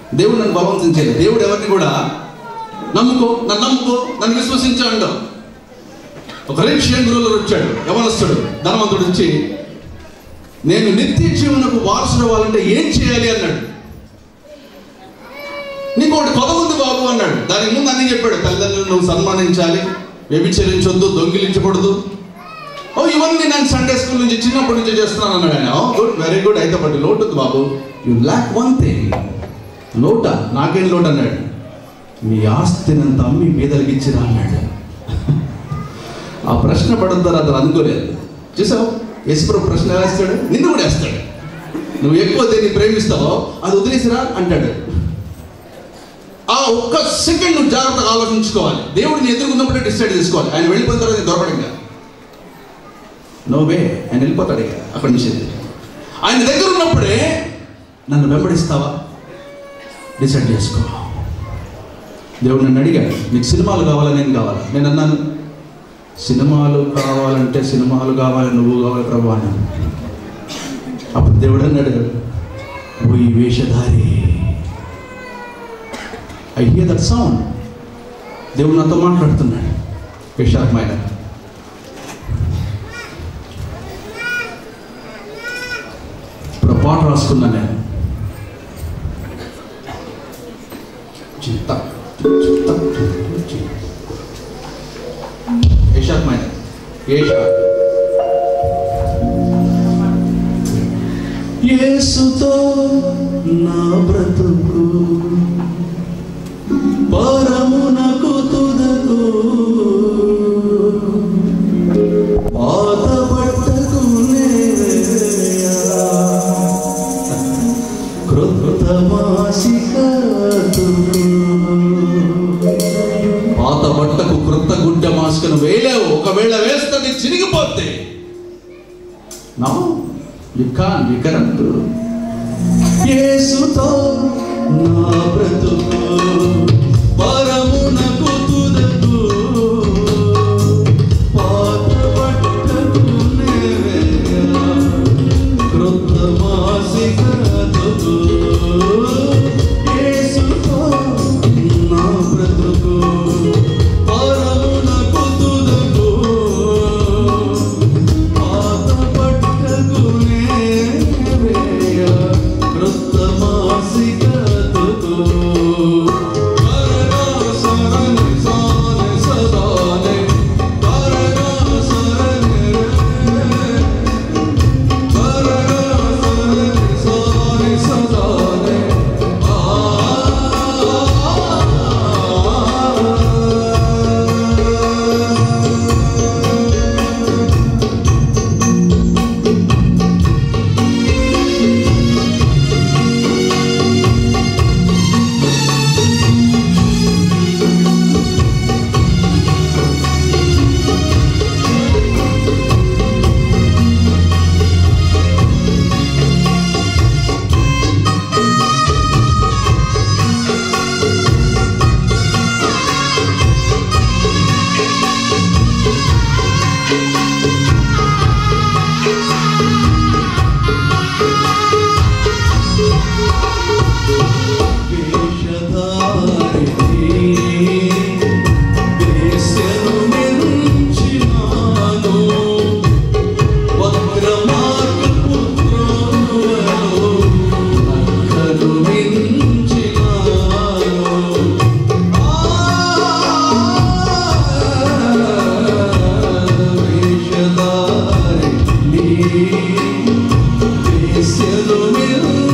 దేవుడు నన్ను బలవంతం చేయలేదు దేవుడు ఎవరిని కూడా నమ్ముకో నన్ను నమ్ముకో నన్ను విశ్వసించు అంటావు ఒక రేషియన్ గురువులు వచ్చాడు యవనస్తుడు ధనవంతుడు వచ్చి నేను నిత్య జీవనకు వారసుడు అవ్వాలంటే ఏం చేయాలి అన్నాడు నీకు ఒకటి కొత్త ఉంది బాబు అన్నాడు దానికి ముందు అన్ని చెప్పాడు తల్లిదండ్రులు నువ్వు సన్మానించాలి వ్యభిచరించొద్దు దొంగిలించకూడదు ఓ ఇవన్నీ నేను సండే స్కూల్ నుంచి చిన్నప్పటి నుంచి చేస్తున్నాను అన్నాడు ఆయన గుడ్ వెరీ గుడ్ అయితే బట్ లోటు ఉంది బాబు యు ల్యాక్ వన్ థింగ్ లోట నాకేం లోటు అన్నాడు మీ ఆస్తినంత అమ్మి పేదలకి ఇచ్చిరా అన్నాడు ఆ ప్రశ్న పడిన తర్వాత అతను అనుకోలేదు చూసావు యశ్వరు ప్రశ్న ఎలా వేస్తాడు నిన్ను కూడా వేస్తాడు నువ్వు ఎక్కువ దేన్ని ప్రేమిస్తావో అది వదిలేసిరా అంటాడు ఆ ఒక్క సెకండ్ నువ్వు జాగ్రత్తగా ఆలోచించుకోవాలి దేవుడిని ఎదుర్కొన్నప్పుడే డిసైడ్ చేసుకోవాలి ఆయన వెళ్ళిపోయిన తర్వాత దొరకడం ఇంకా నో వే ఆయన వెళ్ళిపోతాడు ఇక అక్కడి నుంచి ఆయన దగ్గర ఉన్నప్పుడే నన్ను వెంబడిస్తావా డిసైడ్ చేసుకో దేవుడు నన్ను అడిగాడు నీకు సినిమాలు కావాలా నేను కావాలా నేను అన్నాను సినిమాలు కావాలంటే సినిమాలు కావాలి నువ్వు కావాలి ప్రభు అన్నాను అప్పుడు దేవుడు అన్నాడు ఓ ఈ వేషధారి ఐ హియర్ దట్ సౌండ్ దేవుడు నాతో మాట్లాడుతున్నాడు వేషాత్మైన ఇప్పుడు ఆ పాట రాసుకున్నాను నేను చింత చింత ఏషాత్మైన ఏషా యేసుతో నా బ్రతుకు పరమునకు తుదకు పాత బట్టకు నేవేయా. కృత మాసిక పాత బట్టకు కృత గుడ్డ మాస్కను వేయలేవు ఒకవేళ వేస్తే అది చిరిగిపోతే no you can you correct యేసుతో నా బ్రతుకు పరమునకు తుదకు పాత బట్టకు నేవేయా. కృత మాసిక తుదు. యేసుతో నా బ్రతుకు పరమునకు తుదకు పాత బట్టకు నేవేయా. కృత మాసిక తుదు. కరగా సరని సాని సదాని కరగా సరని రే. కరగా సరని సాని సదాని వేషధారి వేషలు